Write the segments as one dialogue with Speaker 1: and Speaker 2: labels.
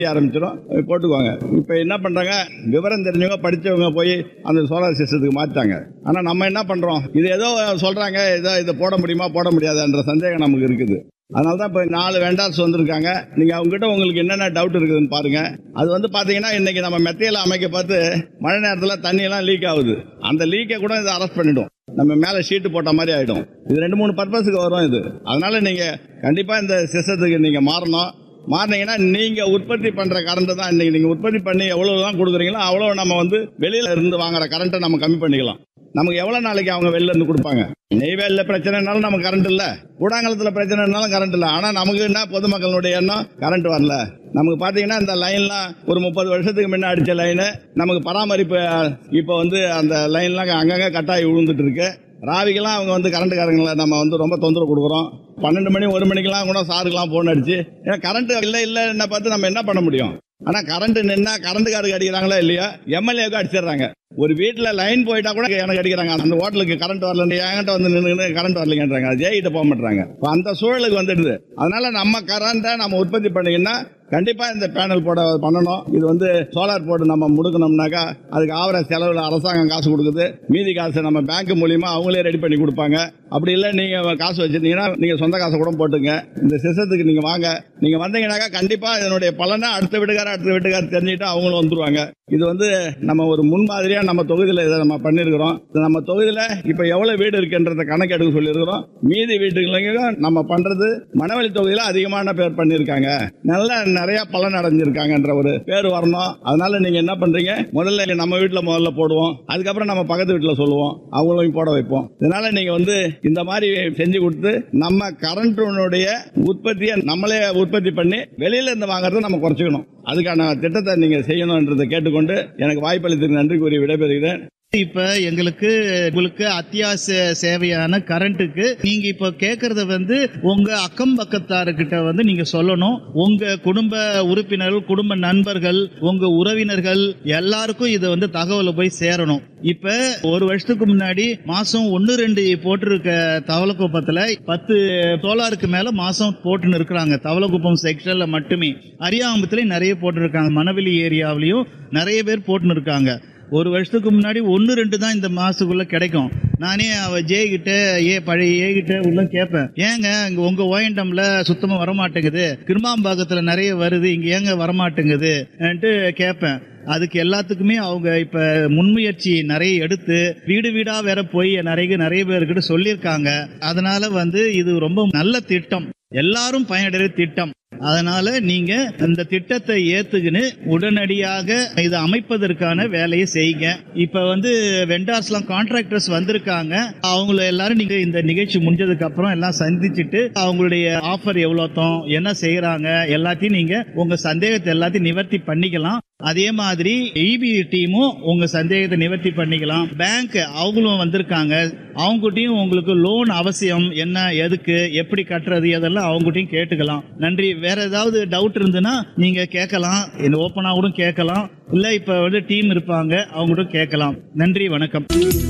Speaker 1: ஆரம்பிச்சிடும் போட்டுக்குவாங்க இப்போ என்ன பண்ணுறாங்க விவரம் தெரிஞ்சவங்க படித்தவங்க போய் அந்த சோலார் சிஸ்டத்துக்கு மாற்றிட்டாங்க ஆனால் நம்ம என்ன பண்ணுறோம் இது ஏதோ சொல்கிறாங்க ஏதோ இதை போட முடியுமா போட முடியாதுன்ற சந்தேகம் நமக்கு இருக்குது அதனால தான் இப்போ நாலு வெண்டார்ஸ் வந்திருக்காங்க நீங்கள் அவங்ககிட்ட உங்களுக்கு என்னென்ன டவுட் இருக்குதுன்னு பாருங்கள் அது வந்து பார்த்தீங்கன்னா இன்றைக்கி நம்ம மெத்தையில் அமைக்க பார்த்து மழை நேரத்தில் தண்ணியெல்லாம் லீக் ஆகுது அந்த லீக்கை கூட இதை அரெஸ்ட் பண்ணிடும் நம்ம மேலே ஷீட்டு போட்ட மாதிரி ஆகிடும் இது ரெண்டு மூணு பர்பஸுக்கு வரும் இது அதனால நீங்கள் கண்டிப்பாக இந்த சிஸ்டத்துக்கு நீங்கள் மாறணும் மாறினீங்கன்னா நீங்க உற்பத்தி பண்ற கரண்ட் தான் இன்னைக்கு நீங்க உற்பத்தி பண்ணி எவ்வளவு தான் கொடுக்குறீங்களோ அவ்வளவு நம்ம வந்து வெளியில இருந்து வாங்குற கரண்ட்டை நம்ம கம்மி பண்ணிக்கலாம் நமக்கு எவ்வளவு நாளைக்கு அவங்க வெளில இருந்து கொடுப்பாங்க நெய்வேலியில் பிரச்சனைனாலும் நமக்கு கரண்ட் இல்ல கூடாங்கலத்தில் பிரச்சனைனாலும் கரண்ட் இல்ல ஆனா நமக்கு என்ன பொதுமக்களுடைய எண்ணம் கரண்ட் வரல நமக்கு பாத்தீங்கன்னா இந்த லைன்லாம் ஒரு முப்பது வருஷத்துக்கு முன்ன அடிச்ச லைனு நமக்கு பராமரிப்பு இப்போ வந்து அந்த லைன்லாம் அங்கங்க கட்டாயி விழுந்துட்டு இருக்கு ராவிக்கெல்லாம் அவங்க வந்து கரண்ட்டுக்காரங்களை நம்ம வந்து ரொம்ப தொந்தரவு கொடுக்குறோம் பன்னெண்டு மணி ஒரு மணிக்கெல்லாம் கூட சாருக்கெல்லாம் ஃபோன் அடிச்சு ஏன்னா கரண்ட் இல்லை இல்லைன்னு பார்த்து நம்ம என்ன பண்ண முடியும் ஆனால் கரண்ட் நின்னா கரண்ட்டுக்காருக்கு அடிக்கிறாங்களா இல்லையா எம்எல்ஏவுக்கு அடிச்சிடுறாங்க ஒரு வீட்டில் லைன் போயிட்டா கூட எனக்கு அடிக்கிறாங்க அந்த ஹோட்டலுக்கு கரண்ட் வரல என்கிட்ட வந்து நின்று கரண்ட் வரலங்கன்றாங்க அது ஜெயிட்ட போக மாட்டாங்க இப்போ அந்த சூழலுக்கு வந்துடுது அதனால நம்ம கரண்ட்டை நம்ம உற்பத்தி பண்ணிங்கன்னா கண்டிப்பா இந்த பேனல் போட பண்ணணும் இது வந்து சோலார் போட்டு நம்ம முடுக்கணும்னாக்கா அதுக்கு ஆவர செலவில் அரசாங்கம் காசு கொடுக்குது மீதி காசு நம்ம பேங்க் மூலியமா அவங்களே ரெடி பண்ணி கொடுப்பாங்க அப்படி இல்லை நீங்க காசு வச்சிருந்தீங்கன்னா நீங்க சொந்த காசை கூட போட்டுங்க இந்த சிஸ்டத்துக்கு நீங்க வாங்க நீங்க வந்தீங்கன்னாக்கா கண்டிப்பா இதனுடைய பலனை அடுத்த வீட்டுக்கார அடுத்த வீட்டுக்கார தெரிஞ்சுட்டு அவங்களும் வந்துருவாங்க இது வந்து நம்ம ஒரு முன்மாதிரியா நம்ம தொகுதியில் இதை நம்ம பண்ணியிருக்கிறோம் இது நம்ம தொகுதியில் இப்போ எவ்வளவு வீடு இருக்குன்றத கணக்கெடுக்க சொல்லியிருக்கிறோம் மீதி வீட்டுகளுக்கும் நம்ம பண்றது மணவெளி தொகுதியில் அதிகமான பேர் பண்ணியிருக்காங்க நல்ல நிறைய பலன் அடைஞ்சிருக்காங்கன்ற ஒரு பேர் வரணும் அதனால நீங்க என்ன பண்றீங்க முதல்ல இங்க நம்ம வீட்டில் முதல்ல போடுவோம் அதுக்கப்புறம் நம்ம பக்கத்து வீட்டில் சொல்லுவோம் அவங்களையும் போட வைப்போம் இதனால நீங்க வந்து இந்த மாதிரி செஞ்சு கொடுத்து நம்ம கரண்ட்டுடைய உற்பத்தியை நம்மளே உற்பத்தி பண்ணி வெளியில இருந்து வாங்குறதை நம்ம குறைச்சிக்கணும் அதுக்கான திட்டத்தை நீங்க செய்யணும்ன்றதை கேட்டுக்கொண்டு எனக்கு வாய்ப்பளித்ததுக்கு நன்றி கூறி விடைபெறுகிறேன்
Speaker 2: இப்ப எங்களுக்கு உங்களுக்கு அத்தியாவசிய சேவையான கரண்ட்டுக்கு நீங்க இப்ப கேக்குறத வந்து உங்க அக்கம் பக்கத்தாருக்கிட்ட வந்து நீங்க சொல்லணும் உங்க குடும்ப உறுப்பினர்கள் குடும்ப நண்பர்கள் உங்க உறவினர்கள் எல்லாருக்கும் இது வந்து தகவலை போய் சேரணும் இப்ப ஒரு வருஷத்துக்கு முன்னாடி மாசம் ஒன்னு ரெண்டு போட்டிருக்க தவளக்குப்பத்துல பத்து சோலாருக்கு மேல மாசம் போட்டுன்னு இருக்கிறாங்க தவளக்குப்பம் செக்ஷன்ல மட்டுமே அரியாம்பத்துலயும் நிறைய போட்டிருக்காங்க மணவெளி ஏரியாவிலையும் நிறைய பேர் போட்டுன்னு இருக்காங்க ஒரு வருஷத்துக்கு முன்னாடி ஒன்று ரெண்டு தான் இந்த மாசத்துக்குள்ள கிடைக்கும் நானே அவ ஜே கிட்ட ஏ பழைய ஏ கிட்ட உள்ள கேட்பேன் ஏங்க இங்க உங்க ஓயண்டம்ல சுத்தமா வரமாட்டேங்குது கிருமாம்பாக்கத்துல நிறைய வருது இங்க ஏங்க வரமாட்டேங்குது கேட்பேன் அதுக்கு எல்லாத்துக்குமே அவங்க இப்ப முன்முயற்சி நிறைய எடுத்து வீடு வீடா வேற போய் நிறைய நிறைய பேர்கிட்ட சொல்லியிருக்காங்க அதனால வந்து இது ரொம்ப நல்ல திட்டம் எல்லாரும் பயனடைகிற திட்டம் அதனால நீங்க இந்த திட்டத்தை ஏத்துக்கின்னு உடனடியாக இதை அமைப்பதற்கான வேலையை செய்யுங்க இப்ப வந்து வெண்டார்ஸ்லாம் கான்ட்ராக்டர்ஸ் வந்திருக்காங்க அவங்கள எல்லாரும் நீங்க இந்த நிகழ்ச்சி முடிஞ்சதுக்கு அப்புறம் எல்லாம் சந்திச்சுட்டு அவங்களுடைய ஆஃபர் எவ்வளோத்தம் என்ன செய்யறாங்க எல்லாத்தையும் நீங்க உங்க சந்தேகத்தை எல்லாத்தையும் நிவர்த்தி பண்ணிக்கலாம் அதே மாதிரி இபி டீமும் உங்க சந்தேகத்தை நிவர்த்தி பண்ணிக்கலாம் பேங்க் அவங்களும் வந்திருக்காங்க அவங்ககிட்டயும் உங்களுக்கு லோன் அவசியம் என்ன எதுக்கு எப்படி கட்டுறது அதெல்லாம் அவங்ககிட்டயும் கேட்டுக்கலாம் நன்றி வேற ஏதாவது டவுட் இருந்ததுன்னா நீங்க கேட்கலாம் ஓப்பனா கூட கேட்கலாம் இல்ல இப்ப வந்து டீம் இருப்பாங்க அவங்ககிட்ட கேட்கலாம் நன்றி வணக்கம்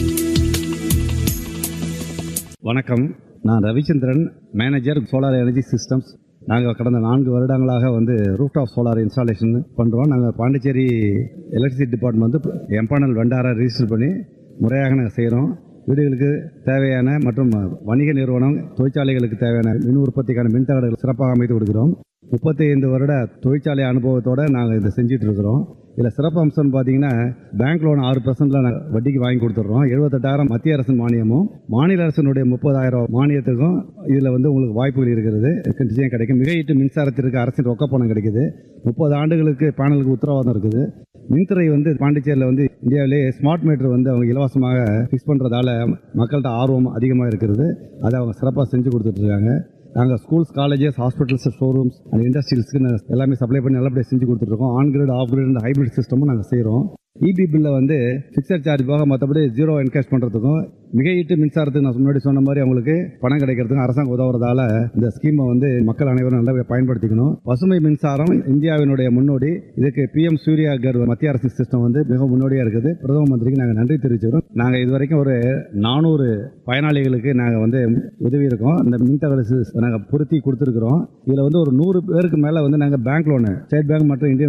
Speaker 3: வணக்கம் நான் Ravichandran manager solar energy systems நாங்கள் கடந்த நான்கு வருடங்களாக வந்து ரூஃப்டாப் சோலார் இன்ஸ்டாலேஷன் பண்ணுறோம் நாங்கள் பாண்டிச்சேரி எலக்ட்ரிசிட்டி டிபார்ட்மெண்ட் வந்து எம்பானல் வெண்டாரை ரிஜிஸ்டர் பண்ணி முறையாக நாங்கள் செய்கிறோம் வீடுகளுக்கு தேவையான மற்றும் வணிக நிறுவனம் தொழிற்சாலைகளுக்கு தேவையான மின் உற்பத்திக்கான மின்தகடுகள் சிறப்பாக அமைத்து கொடுக்கிறோம் முப்பத்தி ஐந்து வருட தொழிற்சாலை அனுபவத்தோடு நாங்கள் இதை செஞ்சுட்டு இருக்கிறோம் இதில் சிறப்பு அம்சம்னு பார்த்தீங்கன்னா பேங்க் லோன் ஆறு பர்சன்ட்ல வட்டிக்கு வாங்கி கொடுத்துட்றோம் எழுபத்தெட்டாயிரம் மத்திய அரசின் மானியமும் மாநில அரசினுடைய முப்பதாயிரம் மானியத்துக்கும் இதில் வந்து உங்களுக்கு வாய்ப்புகள் இருக்கிறது நிச்சயம் கிடைக்கும் மிக ஈட்டு மின்சாரத்திற்கு அரசின் ரொக்க பணம் கிடைக்குது முப்பது ஆண்டுகளுக்கு பேனலுக்கு உத்தரவாதம் இருக்குது மின்துறை வந்து பாண்டிச்சேரியில் வந்து இந்தியாவிலேயே ஸ்மார்ட் மீட்டர் வந்து அவங்க இலவசமாக ஃபிக்ஸ் பண்ணுறதால மக்கள்கிட்ட ஆர்வம் அதிகமாக இருக்கிறது அதை அவங்க சிறப்பாக செஞ்சு கொடுத்துட்டு இருக்காங்க நாங்கள் schools colleges hospitals showrooms and இண்டஸ்ட்ரியல்ஸ்க்கு எல்லாமே சப்ளை பண்ணி நல்லபடியாக செஞ்சு கொடுத்துட்ருக்கோம் on grid off grid hybrid சிஸ்டமும் நாங்கள் செய்கிறோம் இபி பில்லை வந்து ஃபிக்ஸட் சார்ஜ் போக மற்றபடி ஜீரோ என்கேஷ் பண்ணுறதுக்கும் மிக ஈட்டு மின்சாரத்துக்கு நான் முன்னாடி சொன்ன மாதிரி அவங்களுக்கு பணம் கிடைக்கிறதுக்கும் அரசாங்கம் உதவுறதால இந்த ஸ்கீமை வந்து மக்கள் அனைவரும் நல்லா பயன்படுத்திக்கணும் பசுமை மின்சாரம் இந்தியாவினுடைய முன்னோடி இதுக்கு பிஎம் சூர்யா கர் மத்திய அரசு சிஸ்டம் வந்து மிக முன்னோடியாக இருக்குது பிரதம மந்திரிக்கு நாங்கள் நன்றி தெரிவிச்சுக்கிறோம் நாங்கள் இது வரைக்கும் ஒரு நானூறு பயனாளிகளுக்கு நாங்கள் வந்து உதவி இருக்கோம் இந்த மின் தகவல் நாங்கள் பொருத்தி கொடுத்துருக்குறோம் இதில் வந்து ஒரு நூறு பேருக்கு மேலே வந்து நாங்கள் பேங்க் லோனு ஸ்டேட் பேங்க் மற்றும் இந்தியன்